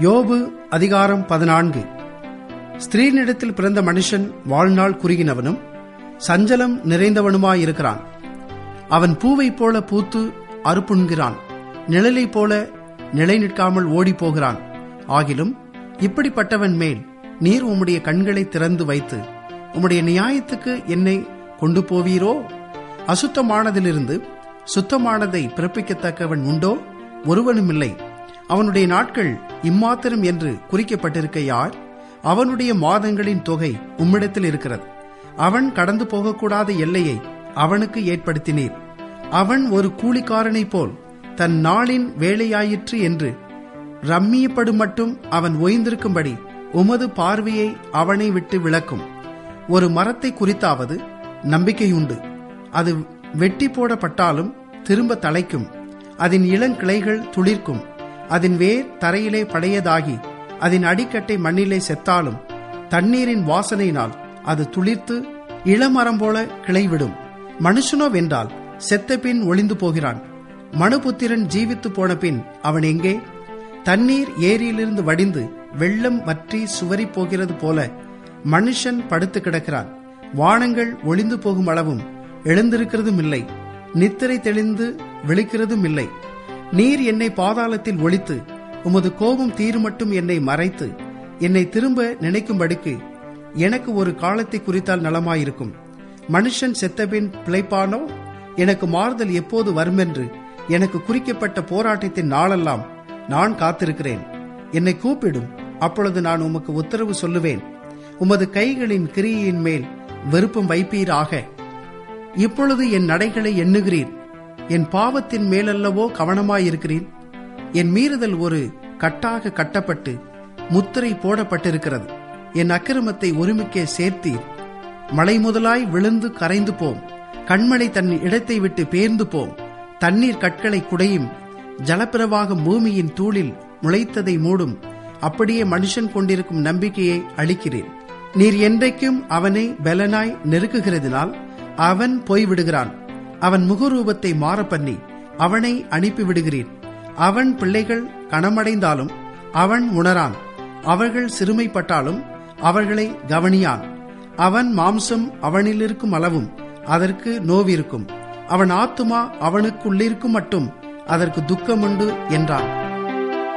யோபு அதிகாரம் பதினான்கு ஸ்திரீனிடத்தில் பிறந்த மனுஷன் வாழ்நாள் குறுகினவனும் சஞ்சலம் நிறைந்தவனுமாயிருக்கிறான் அவன் பூவைப் போல பூத்து அறுப்புண்கிறான் நிழலைப் போல நிலை நிற்காமல் ஓடிப் போகிறான் ஆகிலும் இப்படிப்பட்டவன் மேல் நீர் உம்முடைய கண்களை திறந்து வைத்து உம்முடைய நியாயத்துக்கு என்னை கொண்டு போவீரோ அசுத்தமானதிலிருந்து சுத்தமானதை பிறப்பிக்கத்தக்கவன் உண்டோ ஒருவனுமில்லை அவனுடைய நாட்கள் இம்மாத்திரம் என்று குறிக்கப்பட்டிருக்க யார் அவனுடைய மாதங்களின் தொகை உம்மிடத்தில் இருக்கிறது அவன் கடந்து போகக்கூடாத எல்லையை அவனுக்கு ஏற்படுத்தினீர் அவன் ஒரு கூலிக்காரனைப் போல் தன் நாளின் வேலையாயிற்று என்று ரம்மியப்படும் மட்டும் அவன் ஓய்ந்திருக்கும்படி உமது பார்வையை அவனை விட்டு விளக்கும் ஒரு மரத்தை குறித்தாவது நம்பிக்கையுண்டு அது வெட்டி போடப்பட்டாலும் திரும்ப தலைக்கும் அதன் இளங்கிளைகள் துளிர்க்கும் அதன் வேர் தரையிலே படையதாகி அதன் அடிக்கட்டை மண்ணிலே செத்தாலும் தண்ணீரின் வாசனையினால் அது துளிர்த்து இளமரம் போல கிளைவிடும் மனுஷனோ வென்றால் செத்த பின் ஒளிந்து போகிறான் மனுபுத்திரன் ஜீவித்து போன பின் அவன் எங்கே தண்ணீர் ஏரியிலிருந்து வடிந்து வெள்ளம் வற்றி சுவரி போகிறது போல மனுஷன் படுத்து கிடக்கிறான் வானங்கள் ஒளிந்து போகும் அளவும் எழுந்திருக்கிறதும் இல்லை நித்திரை தெளிந்து விழிக்கிறதும் இல்லை நீர் என்னை பாதாளத்தில் ஒழித்து உமது கோபம் தீருமட்டும் என்னை மறைத்து என்னை திரும்ப நினைக்கும்படிக்கு எனக்கு ஒரு காலத்தை குறித்தால் நலமாயிருக்கும் மனுஷன் செத்தபின் பிழைப்பானோ எனக்கு மாறுதல் எப்போது வருமென்று எனக்கு குறிக்கப்பட்ட போராட்டத்தின் நாளெல்லாம் நான் காத்திருக்கிறேன் என்னை கூப்பிடும் அப்பொழுது நான் உமக்கு உத்தரவு சொல்லுவேன் உமது கைகளின் கிரியின் மேல் வெறுப்பம் வைப்பீராக இப்பொழுது என் நடைகளை எண்ணுகிறீர் என் பாவத்தின் மேலல்லவோ கவனமாயிருக்கிறீர் என் மீறுதல் ஒரு கட்டாக கட்டப்பட்டு முத்திரை போடப்பட்டிருக்கிறது என் அக்கிரமத்தை ஒருமிக்க சேர்த்தீர் மலை முதலாய் விழுந்து கரைந்து போம் கண்மலை தன் இடத்தை விட்டு பேர்ந்து போம் தண்ணீர் கற்களை குடையும் ஜலப்பிரவாகம் பூமியின் தூளில் முளைத்ததை மூடும் அப்படியே மனுஷன் கொண்டிருக்கும் நம்பிக்கையை அளிக்கிறேன் நீர் என்றைக்கும் அவனை பலனாய் நெருக்குகிறதினால் அவன் போய்விடுகிறான் அவன் முகரூபத்தை மாற பண்ணி அவனை அனுப்பிவிடுகிறீர் அவன் பிள்ளைகள் கணமடைந்தாலும் அவன் உணரான் அவர்கள் சிறுமைப்பட்டாலும் அவர்களை கவனியான் அவன் மாம்சம் அவனிலிருக்கும் அளவும் அதற்கு நோவிருக்கும் அவன் ஆத்துமா அவனுக்குள்ளிருக்கும் மட்டும் அதற்கு துக்கமுண்டு என்றான்